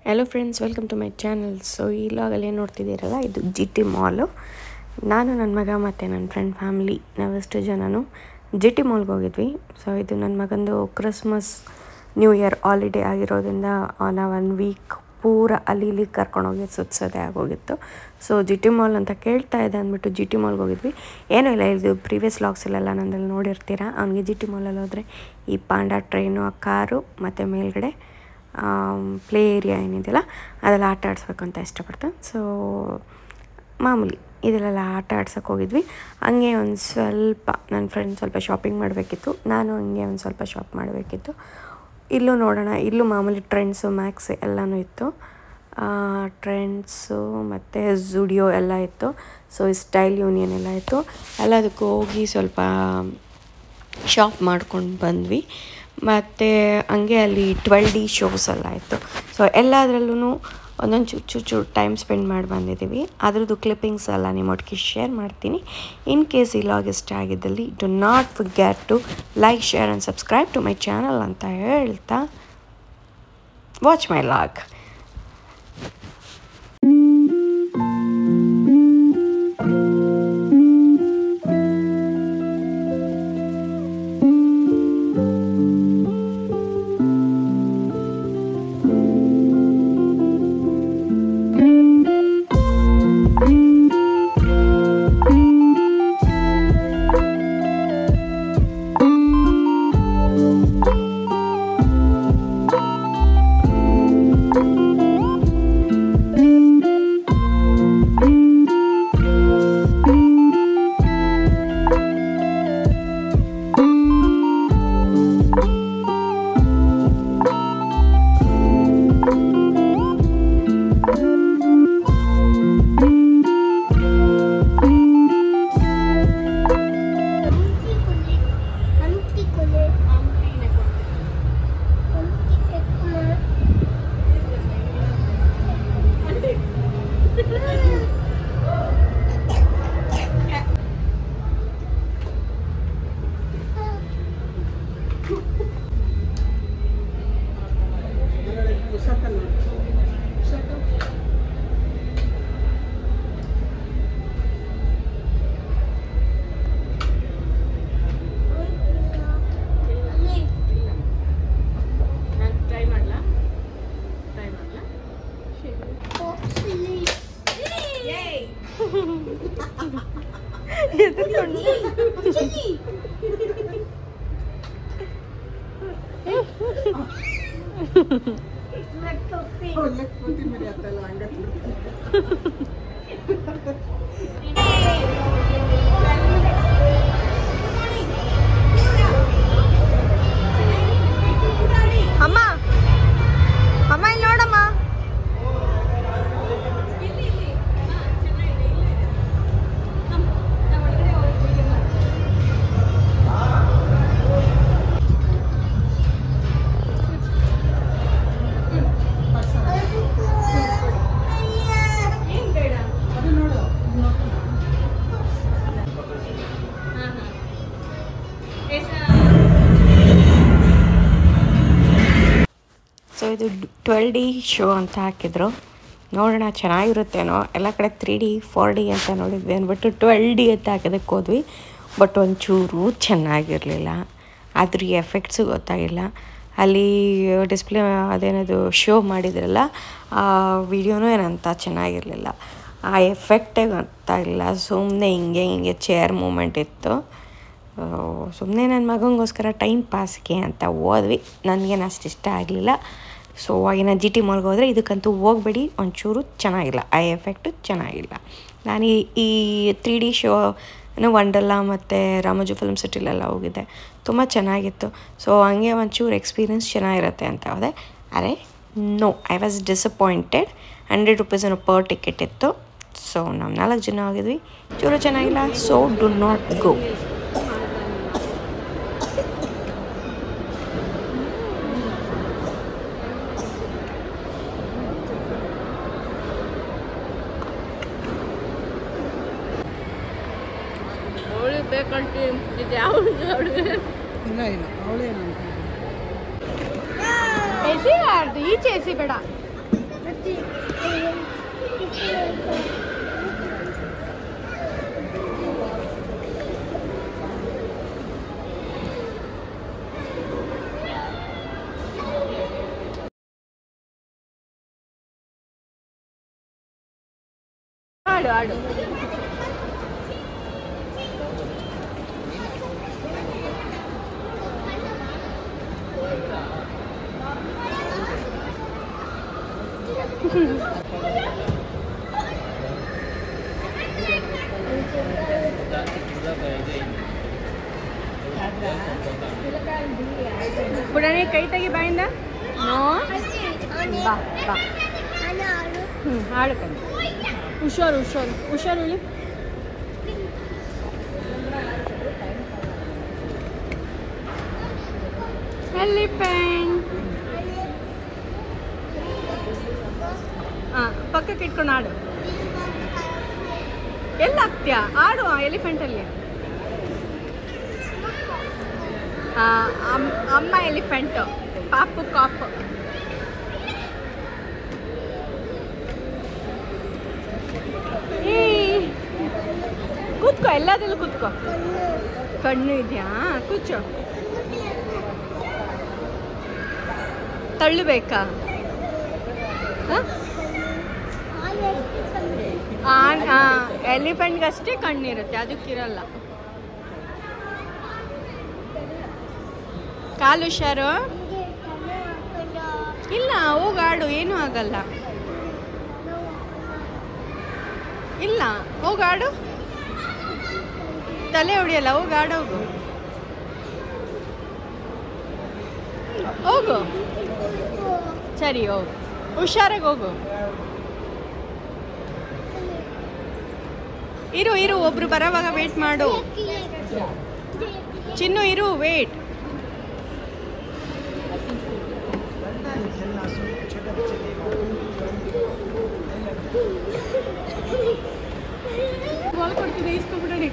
hello friends welcome to my channel so ಈ ಲಾಗಲ್ಲಿ ಏನು ನೋಡ್ತಿದ್ದೀರಲ್ಲ ಇದು ಜಿ ಟಿ ಮಾಲು ನಾನು ನನ್ನ ಮಗ ಮತ್ತು ನನ್ನ ಫ್ರೆಂಡ್ ಫ್ಯಾಮಿಲಿ ನಾವೆಷ್ಟು ಜನನು ಜಿ ಟಿ ಮಾಲ್ಗೆ ಹೋಗಿದ್ವಿ ಸೊ ಇದು ನನ್ನ ಮಗಂದು ಕ್ರಿಸ್ಮಸ್ ನ್ಯೂ ಇಯರ್ ಹಾಲಿಡೇ ಆಗಿರೋದ್ರಿಂದ ನಾವು ಒನ್ ವೀಕ್ ಪೂರ ಅಲ್ಲಿ ಇಲ್ಲಿ ಕರ್ಕೊಂಡೋಗಿ ಸುತ್ಸೋದೇ ಆಗೋಗಿತ್ತು ಸೊ ಜಿ ಟಿ ಮಾಲ್ ಅಂತ ಕೇಳ್ತಾ ಇದೆ ಅಂದ್ಬಿಟ್ಟು ಜಿ ಟಿ ಮಾಲ್ಗೆ ಹೋಗಿದ್ವಿ ಏನೂ ಇಲ್ಲ ಇದು ಪ್ರೀವಿಯಸ್ ಲಾಗ್ಸಲ್ಲೆಲ್ಲ ನಂದಲ್ಲಿ ನೋಡಿರ್ತೀರ ಅವ್ನಿಗೆ ಜಿ ಟಿ ಮಾಲಲ್ಲಿ ಹೋದರೆ ಈ ಪಾಂಡಾ ಟ್ರೈನು ಆ ಕಾರು ಮತ್ತು ಮೇಲ್ಗಡೆ ಪ್ಲೇ ಏರಿಯಾ ಏನಿದೆಯಲ್ಲ ಅದೆಲ್ಲ ಆಟ ಆಡಿಸ್ಬೇಕು ಅಂತ ಇಷ್ಟಪಡ್ತಾನೆ ಸೊ ಮಾಮೂಲಿ ಇದರಲ್ಲೆಲ್ಲ ಆಟ ಆಡ್ಸೋಕೆ ಹೋಗಿದ್ವಿ ಹಂಗೆ ಒಂದು ಸ್ವಲ್ಪ ನನ್ನ ಫ್ರೆಂಡ್ ಸ್ವಲ್ಪ ಶಾಪಿಂಗ್ ಮಾಡಬೇಕಿತ್ತು ನಾನು ಹಂಗೆ ಒಂದು ಸ್ವಲ್ಪ ಶಾಪ್ ಮಾಡಬೇಕಿತ್ತು ಇಲ್ಲೂ ನೋಡೋಣ ಇಲ್ಲೂ ಮಾಮೂಲಿ ಟ್ರೆಂಡ್ಸು ಮ್ಯಾಕ್ಸ್ ಎಲ್ಲನೂ ಇತ್ತು ಟ್ರೆಂಡ್ಸು ಮತ್ತು ಝುಡಿಯೋ ಎಲ್ಲ ಇತ್ತು ಸೊ ಸ್ಟೈಲ್ ಯೂನಿಯನ್ ಎಲ್ಲ ಇತ್ತು ಎಲ್ಲದಕ್ಕೂ ಹೋಗಿ ಸ್ವಲ್ಪ ಶಾಪ್ ಮಾಡ್ಕೊಂಡು ಬಂದ್ವಿ ಮತ್ತು ಹಂಗೆ ಅಲ್ಲಿ ಟ್ವೆಲ್ ಡಿ ಶೋಸ್ ಎಲ್ಲ ಇತ್ತು ಸೊ ಎಲ್ಲದರಲ್ಲೂ ಒಂದೊಂದು ಚೂರು ಚೂರು ಚೂರು ಟೈಮ್ ಸ್ಪೆಂಡ್ ಮಾಡಿ ಬಂದಿದ್ದೀವಿ ಅದ್ರದ್ದು ಕ್ಲಿಪ್ಪಿಂಗ್ಸ್ ಎಲ್ಲ ನಿಮ್ಮೊಟ್ಟಿಗೆ ಶೇರ್ ಮಾಡ್ತೀನಿ ಇನ್ ಕೇಸ್ ಈ ಲಾಗ್ ಇಷ್ಟ ಆಗಿದ್ದಲ್ಲಿ do not forget to like share and subscribe to my channel ಅಂತ ಹೇಳ್ತಾ ವಾಚ್ ಮೈ ಲಾಗ್ ಹಂಪಿ ಕೊಲೆ ಹಂಪಿ ಕೆತ್ತನ ಅಲ್ಲಿ ಟ್ರೈ ಮಾಡ್ಲಾ ಟ್ರೈ ಮಾಡ್ಲಾ ಬಾಕ್ಸಲ್ಲಿ ಚಲಿ ಮಟ್ಟೊಪ್ಪಿ ಅಮ್ಮ ಅಮ್ಮ ಇಲ್ಲಿ ನೋಡಮ್ಮ ಸೊ ಇದು ಟ್ವೆಲ್ ಡಿ ಶೋ ಅಂತ ಹಾಕಿದ್ರು ನೋಡೋಣ ಚೆನ್ನಾಗಿರುತ್ತೇನೋ ಎಲ್ಲ ಕಡೆ ತ್ರೀ ಡಿ ಫೋರ್ ಡಿ ಅಂತ ನೋಡಿದ್ವಿ ಅಂದ್ಬಿಟ್ಟು ಟ್ವೆಲ್ ಡಿ ಅಂತ ಹಾಕೋದಕ್ಕೆ ಹೋದ್ವಿ ಬಟ್ ಒಂಚೂರು ಚೆನ್ನಾಗಿರಲಿಲ್ಲ ಅದ್ರ ಎಫೆಕ್ಟ್ಸು ಗೊತ್ತಾಗಿಲ್ಲ ಅಲ್ಲಿ ಡಿಸ್ಪ್ಲೇ ಅದೇನದು ಶೋ ಮಾಡಿದ್ರಲ್ಲ ಆ ವಿಡಿಯೋನೂ ಏನಂತ ಚೆನ್ನಾಗಿರಲಿಲ್ಲ ಆ ಎಫೆಕ್ಟೇ ಗೊತ್ತಾಗಿಲ್ಲ ಸುಮ್ಮನೆ ಹಿಂಗೆ ಹಿಂಗೆ ಚೇರ್ ಮೂಮೆಂಟ್ ಇತ್ತು ಸುಮ್ಮನೆ ನನ್ನ ಮಗನಿಗೋಸ್ಕರ ಟೈಮ್ ಪಾಸ್ಗೆ ಅಂತ ಹೋದ್ವಿ ನನಗೇನು ಅಷ್ಟು ಇಷ್ಟ ಆಗಲಿಲ್ಲ ಸೊ ಇನ್ನು ಜಿ ಟಿ ಮಾಲ್ಗೆ ಹೋದರೆ ಇದಕ್ಕಂತೂ ಹೋಗಬೇಡಿ ಒಂಚೂರು ಚೆನ್ನಾಗಿಲ್ಲ ಆ ಎಫೆಕ್ಟು ಚೆನ್ನಾಗಿಲ್ಲ ನಾನು ಈ ಈ ತ್ರೀ ಡಿ ಶೋ ವಂಡರ್ಲಾ ಮತ್ತು ರಾಮೋಜು ಫಿಲ್ಮ್ ಸಿಟಿಲೆಲ್ಲ ಹೋಗಿದ್ದೆ ತುಂಬ ಚೆನ್ನಾಗಿತ್ತು ಸೊ ಹಂಗೆ ಒಂಚೂರು ಎಕ್ಸ್ಪೀರಿಯನ್ಸ್ ಚೆನ್ನಾಗಿರುತ್ತೆ ಅಂತ ಹೋದೆ ಅರೆ no I was disappointed hundred ರುಪೀಸನ್ನು ಪರ್ ಟಿಕೆಟ್ ಇತ್ತು ಸೊ ನಾವು ನಾಲ್ಕು ಜನ ಹೋಗಿದ್ವಿ ಚೂರು ಚೆನ್ನಾಗಿಲ್ಲ ಸೊ ಡು ನಾಟ್ ಗೋ ಅವಳಿಗೆ ಬೇಕಂತ ಇದು ಯಾವ ಅವಳಿಗೆ ಇಲ್ಲ ಇಲ್ಲ ಅವಳೇನು ಎಸಿ ಯಾರ್ದು ಈಚೆ ಎಸಿ ಬೇಡ ಮತ್ತೆ ಆಡು ಆಡು ಪುಡನೆ ಕೈ ತೆಗಿ ಬಾಯಿಂದ ನೋ ಬಾ ಬಾ ಹ್ಞೂ ಆಡು ಕಣೆ ಹುಷಾರು ಹುಷಾರು ಹುಷಾರು ಉಳಿ ಎಲಿಫೆಂಟ್ ಹಾಂ ಪಕ್ಕಕ್ಕೆ ಇಟ್ಕೊಂಡು ಆಡು ಎಲ್ಲ ಹಾಕ್ತೀಯಾ ಆಡು ಎಲಿಫೆಂಟಲ್ಲಿ ಅಮ್ಮ ಎಲಿಫೆಂಟು ಪಾಪು ಕಾಪು ಏ ಕೂತ್ಕೋ ಎಲ್ಲದಲ್ಲೂ ಕೂತ್ಕೋ ಕಣ್ಣು ಇದೆಯಾ ಕೂಚು ತಳ್ಳಬೇಕಾ ಎಲಿಫೆಂಟ್ಗೆ ಅಷ್ಟೇ ಕಣ್ಣಿರುತ್ತೆ ಅದಕ್ಕಿರಲ್ಲ ಕಾಲು ಹುಷಾರು ಇಲ್ಲ ಹೋಗಾಡು ಏನೂ ಆಗಲ್ಲ ಇಲ್ಲ ಹೋಗಾಡು ತಲೆ ಹೊಡಿಯಲ್ಲ ಹೋಗಿ ಆಡೋಗು ಹೋಗು ಸರಿ ಹೋಗು ಹುಷಾರಾಗಿ ಹೋಗು ಇರು ಇರು ಒಬ್ರು ಬರೋವಾಗ ವೇಟ್ ಮಾಡು ಚಿನ್ನು ಇರು ವೇಟ್ ಬಾಲ್ ಕೊಡ್ತೀನಿ ಇಸ್ಕೊಬಿಡೋಣ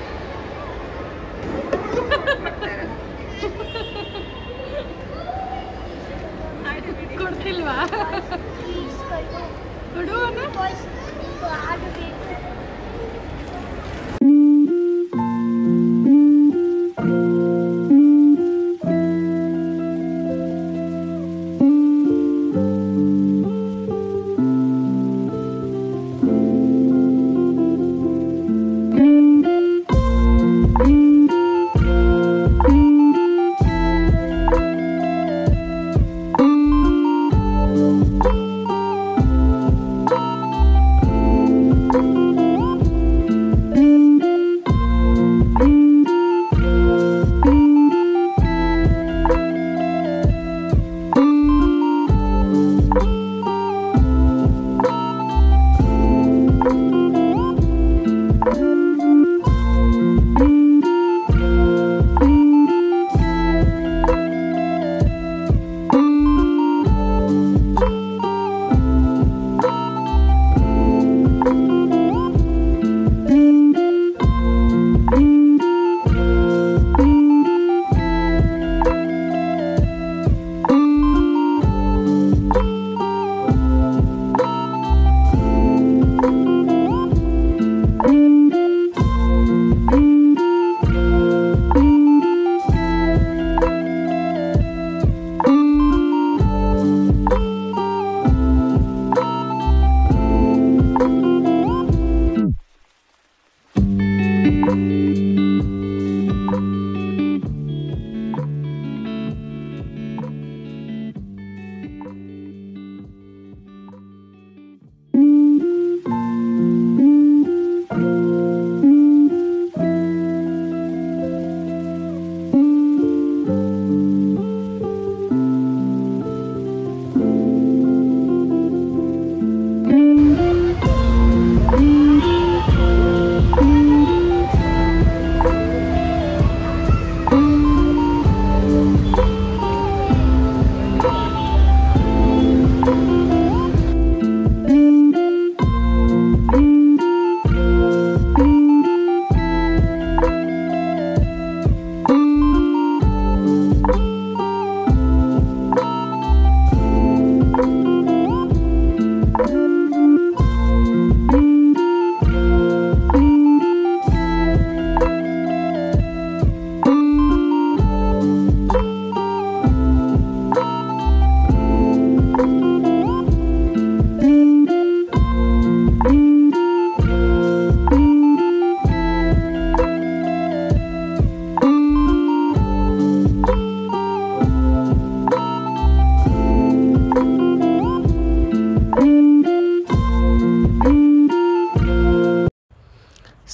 ಕೊಡ್ತಿಲ್ವಾ ಕೊಡುವನ ಆಡಬೇಕು ಿ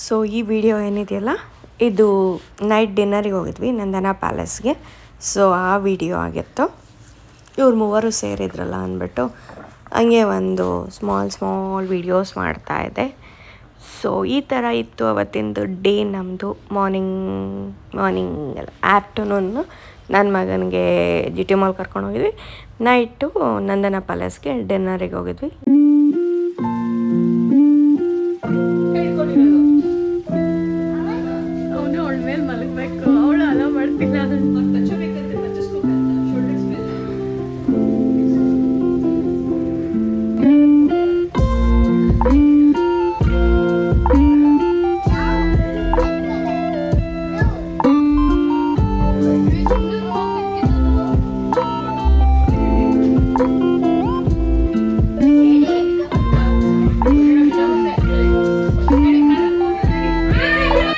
ಸೊ ಈ ವಿಡಿಯೋ ಏನಿದೆಯಲ್ಲ ಇದು ನೈಟ್ ಡಿನ್ನರಿಗೆ ಹೋಗಿದ್ವಿ ನಂದನ ಪ್ಯಾಲೇಸ್ಗೆ ಸೊ ಆ ವಿಡಿಯೋ ಆಗಿತ್ತು ಇವ್ರು ಮೂವರು ಸೇರಿದ್ರಲ್ಲ ಅಂದ್ಬಿಟ್ಟು ಹಂಗೆ ಒಂದು ಸ್ಮಾಲ್ ಸ್ಮಾಲ್ ವಿಡಿಯೋಸ್ ಮಾಡ್ತಾ ಇದ್ದೆ ಸೊ ಈ ಥರ ಇತ್ತು ಅವತ್ತಿಂದು ಡೇ ನಮ್ಮದು ಮಾರ್ನಿಂಗ್ ಮಾರ್ನಿಂಗ್ ಅಲ್ಲ ಆಫ್ಟರ್ನೂನು ನನ್ನ ಮಗನಿಗೆ ಜಿ ಟಿ ಮಾಲ್ ಕರ್ಕೊಂಡು ಹೋಗಿದ್ವಿ ನೈಟು ನಂದನ ಪ್ಯಾಲೇಸ್ಗೆ ಡಿನ್ನರಿಗೆ ಹೋಗಿದ್ವಿ ಅವನು ಅವಳ ಮೇಲೆ ಮಲಗಬೇಕು ಅವಳು ಅಲೋ ಮಾಡ್ತಿಲ್ಲ